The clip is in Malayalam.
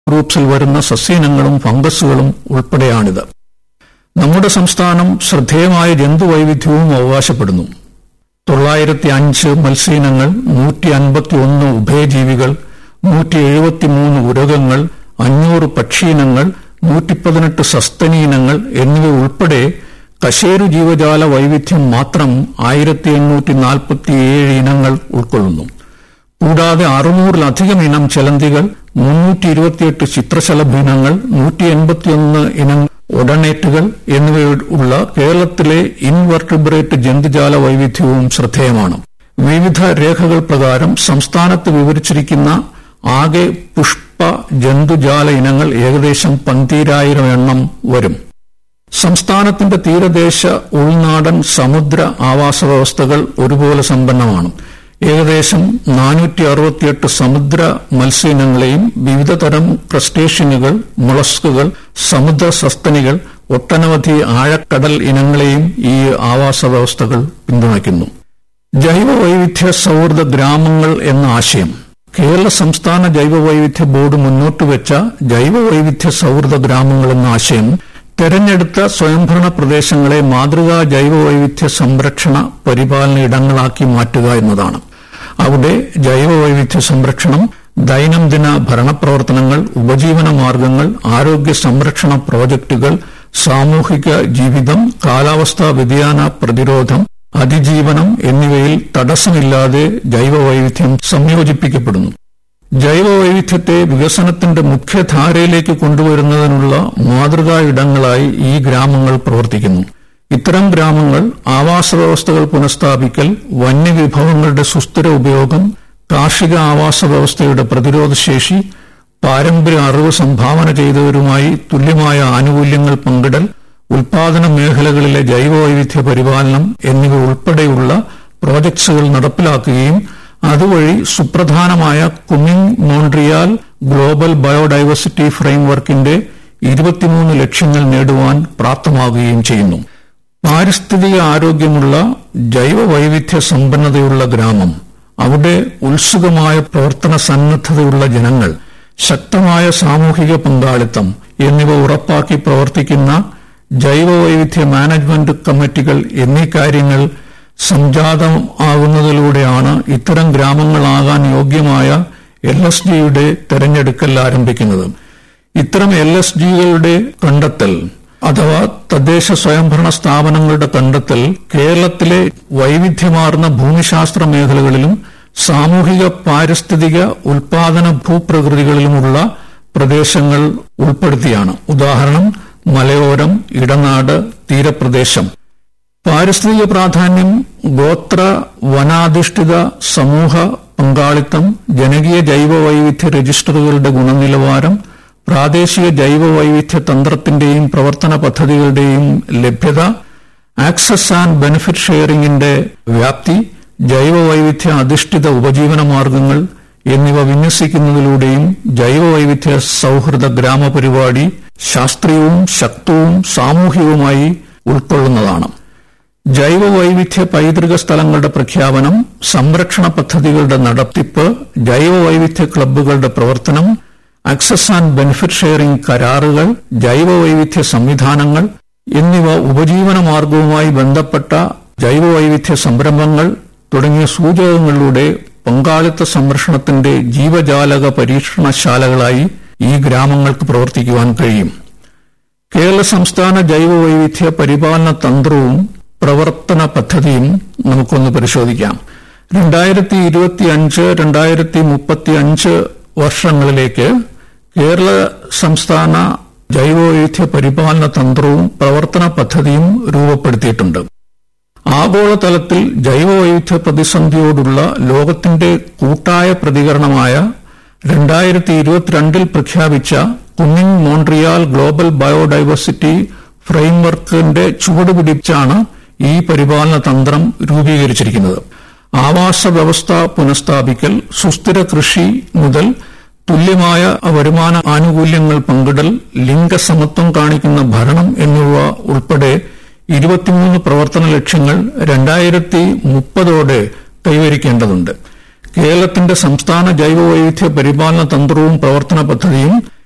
ഗ്രൂപ്പ്സിൽ വരുന്ന സസ്യയിനങ്ങളും ഫംഗസുകളും ഉൾപ്പെടെയാണിത് നമ്മുടെ സംസ്ഥാനം ശ്രദ്ധേയമായ ജന്തുവൈവിധ്യവും അവകാശപ്പെടുന്നു തൊള്ളായിരത്തി അഞ്ച് മത്സ്യയിനങ്ങൾ നൂറ്റി അൻപത്തി ഒന്ന് ഉഭയജീവികൾ നൂറ്റി എഴുപത്തിമൂന്ന് ഉരകങ്ങൾ അഞ്ഞൂറ് പക്ഷിയിനങ്ങൾ നൂറ്റി പതിനെട്ട് സസ്തനീനങ്ങൾ എന്നിവ ഉൾപ്പെടെ കശേരു ജീവജാല വൈവിധ്യം മാത്രം ആയിരത്തി എണ്ണൂറ്റി നാൽപ്പത്തിയേഴ് ഇനങ്ങൾ ഉൾക്കൊള്ളുന്നു കൂടാതെ അറുന്നൂറിലധികം ഇനം ചെലന്തികൾ മുന്നൂറ്റി ഇരുപത്തിയെട്ട് ചിത്രശലഭീനങ്ങൾ നൂറ്റി എൺപത്തിയൊന്ന് ഇനം ഒഡണേറ്റുകൾ എന്നിവയുള്ള കേരളത്തിലെ ഇൻവെർട്ടിബ്രേറ്റ് ജന്തുജാല വൈവിധ്യവും ശ്രദ്ധേയമാണ് വിവിധ രേഖകൾ പ്രകാരം സംസ്ഥാനത്ത് വിവരിച്ചിരിക്കുന്ന ആകെ പുഷ്പ ജന്തുജാല ഇനങ്ങൾ ഏകദേശം പന്തീരായിരം എണ്ണം വരും സംസ്ഥാനത്തിന്റെ തീരദേശ ഉൾനാടൻ സമുദ്ര ആവാസ വ്യവസ്ഥകൾ ഒരുപോലെ സമ്പന്നമാണ് ഏകദേശം നാനൂറ്റി അറുപത്തിയെട്ട് സമുദ്ര മത്സ്യയിനങ്ങളെയും വിവിധ തരം ക്രസ്റ്റേഷ്യനുകൾ മുളസ്കുകൾ സമുദ്ര സസ്തനികൾ ഒട്ടനവധി ആഴക്കടൽ ഇനങ്ങളെയും ഈ ആവാസ വ്യവസ്ഥകൾ പിന്തുണയ്ക്കുന്നു ജൈവ വൈവിധ്യ സൗഹൃദ ഗ്രാമങ്ങൾ എന്ന ആശയം കേരള സംസ്ഥാന ജൈവ വൈവിധ്യ ബോർഡ് മുന്നോട്ട് വെച്ച ജൈവ വൈവിധ്യ സൗഹൃദ ഗ്രാമങ്ങൾ എന്ന ആശയം തെരഞ്ഞെടുത്ത സ്വയംഭരണ പ്രദേശങ്ങളെ മാതൃകാ ജൈവ വൈവിധ്യ സംരക്ഷണ പരിപാലന ഇടങ്ങളാക്കി മാറ്റുക എന്നതാണ് അവിടെ ജൈവ വൈവിധ്യ സംരക്ഷണം ദൈനംദിന ഭരണപ്രവർത്തനങ്ങൾ ഉപജീവന മാർഗങ്ങൾ ആരോഗ്യ സംരക്ഷണ പ്രോജക്ടുകൾ സാമൂഹിക ജീവിതം കാലാവസ്ഥാ വ്യതിയാന പ്രതിരോധം അതിജീവനം എന്നിവയിൽ തടസ്സമില്ലാതെ ജൈവ വൈവിധ്യം സംയോജിപ്പിക്കപ്പെടുന്നു ജൈവ വൈവിധ്യത്തെ വികസനത്തിന്റെ മുഖ്യധാരയിലേക്ക് കൊണ്ടുവരുന്നതിനുള്ള മാതൃകാ ഇടങ്ങളായി ഈ ഗ്രാമങ്ങൾ പ്രവർത്തിക്കുന്നു ഇത്തരം ഗ്രാമങ്ങൾ ആവാസ വ്യവസ്ഥകൾ പുനഃസ്ഥാപിക്കൽ വന്യവിഭവങ്ങളുടെ സുസ്ഥിര ഉപയോഗം കാർഷിക ആവാസ വ്യവസ്ഥയുടെ പ്രതിരോധശേഷി പാരമ്പര്യ അറിവ് സംഭാവന ചെയ്തവരുമായി തുല്യമായ ആനുകൂല്യങ്ങൾ പങ്കിടൽ ഉൽപാദന മേഖലകളിലെ ജൈവവൈവിധ്യ പരിപാലനം എന്നിവ ഉൾപ്പെടെയുള്ള പ്രോജക്ട്സുകൾ നടപ്പിലാക്കുകയും അതുവഴി സുപ്രധാനമായ കുമിങ് മോൺട്രിയാൽ ഗ്ലോബൽ ബയോഡൈവേഴ്സിറ്റി ഫ്രെയിംവർക്കിന്റെ ഇരുപത്തിമൂന്ന് ലക്ഷ്യങ്ങൾ നേടുവാൻ പ്രാപ്തമാകുകയും ചെയ്യുന്നു പാരിസ്ഥിതിക ആരോഗ്യമുള്ള ജൈവ വൈവിധ്യ സമ്പന്നതയുള്ള ഗ്രാമം അവിടെ ഉത്സുകമായ പ്രവർത്തന സന്നദ്ധതയുള്ള ജനങ്ങൾ ശക്തമായ സാമൂഹിക പങ്കാളിത്തം എന്നിവ ഉറപ്പാക്കി പ്രവർത്തിക്കുന്ന ജൈവ വൈവിധ്യ മാനേജ്മെന്റ് കമ്മിറ്റികൾ എന്നീ കാര്യങ്ങൾ സംജാതമാകുന്നതിലൂടെയാണ് ഇത്തരം ഗ്രാമങ്ങളാകാൻ യോഗ്യമായ എൽ എസ് ജിയുടെ തെരഞ്ഞെടുക്കൽ ആരംഭിക്കുന്നത് ഇത്തരം എൽ എസ് ജികളുടെ കണ്ടെത്തൽ അഥവാ തദ്ദേശ സ്വയംഭരണ സ്ഥാപനങ്ങളുടെ കണ്ടെത്തൽ കേരളത്തിലെ വൈവിധ്യമാർന്ന ഭൂമിശാസ്ത്ര മേഖലകളിലും സാമൂഹിക പാരിസ്ഥിതിക ഉൽപാദന ഭൂപ്രകൃതികളിലുമുള്ള പ്രദേശങ്ങൾ ഉൾപ്പെടുത്തിയാണ് ഉദാഹരണം മലയോരം ഇടനാട് തീരപ്രദേശം പാരിസ്ഥിതിക പ്രാധാന്യം ഗോത്ര വനാധിഷ്ഠിത സമൂഹ പങ്കാളിത്തം ജനകീയ ജൈവ വൈവിധ്യ രജിസ്റ്ററുകളുടെ ഗുണനിലവാരം പ്രാദേശിക ജൈവ വൈവിധ്യ തന്ത്രത്തിന്റെയും പ്രവർത്തന പദ്ധതികളുടെയും ലഭ്യത ആക്സസ് ആൻഡ് ബെനിഫിറ്റ് ഷെയറിംഗിന്റെ വ്യാപ്തി ജൈവ വൈവിധ്യ അധിഷ്ഠിത ഉപജീവന മാർഗങ്ങൾ എന്നിവ വിന്യസിക്കുന്നതിലൂടെയും ജൈവ വൈവിധ്യ സൌഹൃദ ഗ്രാമപരിപാടി ശാസ്ത്രീയവും ശക്തവും സാമൂഹികവുമായി ഉൾക്കൊള്ളുന്നതാണ് ജൈവ വൈവിധ്യ പൈതൃക സ്ഥലങ്ങളുടെ പ്രഖ്യാപനം സംരക്ഷണ പദ്ധതികളുടെ നടത്തിപ്പ് ജൈവ വൈവിധ്യ ക്ലബ്ബുകളുടെ പ്രവർത്തനം ആക്സസ് ആൻഡ് ബെനിഫിറ്റ് ഷെയറിംഗ് കരാറുകൾ ജൈവ വൈവിധ്യ സംവിധാനങ്ങൾ എന്നിവ ഉപജീവന മാർഗവുമായി ബന്ധപ്പെട്ട ജൈവ വൈവിധ്യ സംരംഭങ്ങൾ തുടങ്ങിയ സൂചകങ്ങളിലൂടെ പങ്കാളിത്ത സംരക്ഷണത്തിന്റെ ജീവജാലക പരീക്ഷണശാലകളായി ഈ ഗ്രാമങ്ങൾക്ക് പ്രവർത്തിക്കുവാൻ കഴിയും കേരള സംസ്ഥാന ജൈവ വൈവിധ്യ പരിപാലന തന്ത്രവും പ്രവർത്തന പദ്ധതിയും നമുക്കൊന്ന് പരിശോധിക്കാം രണ്ടായിരത്തി ഇരുപത്തി അഞ്ച് രണ്ടായിരത്തി മുപ്പത്തി അഞ്ച് വർഷങ്ങളിലേക്ക് കേരള സംസ്ഥാന ജൈവവൈവിധ്യ പരിപാലന തന്ത്രവും പ്രവർത്തന പദ്ധതിയും രൂപപ്പെടുത്തിയിട്ടുണ്ട് ആഗോളതലത്തിൽ ജൈവവൈവിധ്യ പ്രതിസന്ധിയോടുള്ള ലോകത്തിന്റെ കൂട്ടായ പ്രതികരണമായ രണ്ടായിരത്തി ഇരുപത്തിരണ്ടിൽ പ്രഖ്യാപിച്ച കുമിങ് മോൺട്രിയാൽ ഗ്ലോബൽ ബയോഡൈവേഴ്സിറ്റി ഫ്രെയിംവർക്കിന്റെ ചുവടുപിടിച്ചാണ് ഈ പരിപാലന തന്ത്രം രൂപീകരിച്ചിരിക്കുന്നത് ആവാസ വ്യവസ്ഥ പുനഃസ്ഥാപിക്കൽ സുസ്ഥിര കൃഷി മുതൽ തുല്യമായ വരുമാന ആനുകൂല്യങ്ങൾ പങ്കിടൽ ലിംഗസമത്വം കാണിക്കുന്ന ഭരണം എന്നിവ ഉൾപ്പെടെ ഇരുപത്തിമൂന്ന് പ്രവർത്തന ലക്ഷ്യങ്ങൾ രണ്ടായിരത്തി മുപ്പതോടെ കൈവരിക്കേണ്ടതുണ്ട് കേരളത്തിന്റെ സംസ്ഥാന ജൈവവൈവിധ്യ പരിപാലന തന്ത്രവും പ്രവർത്തന പദ്ധതിയും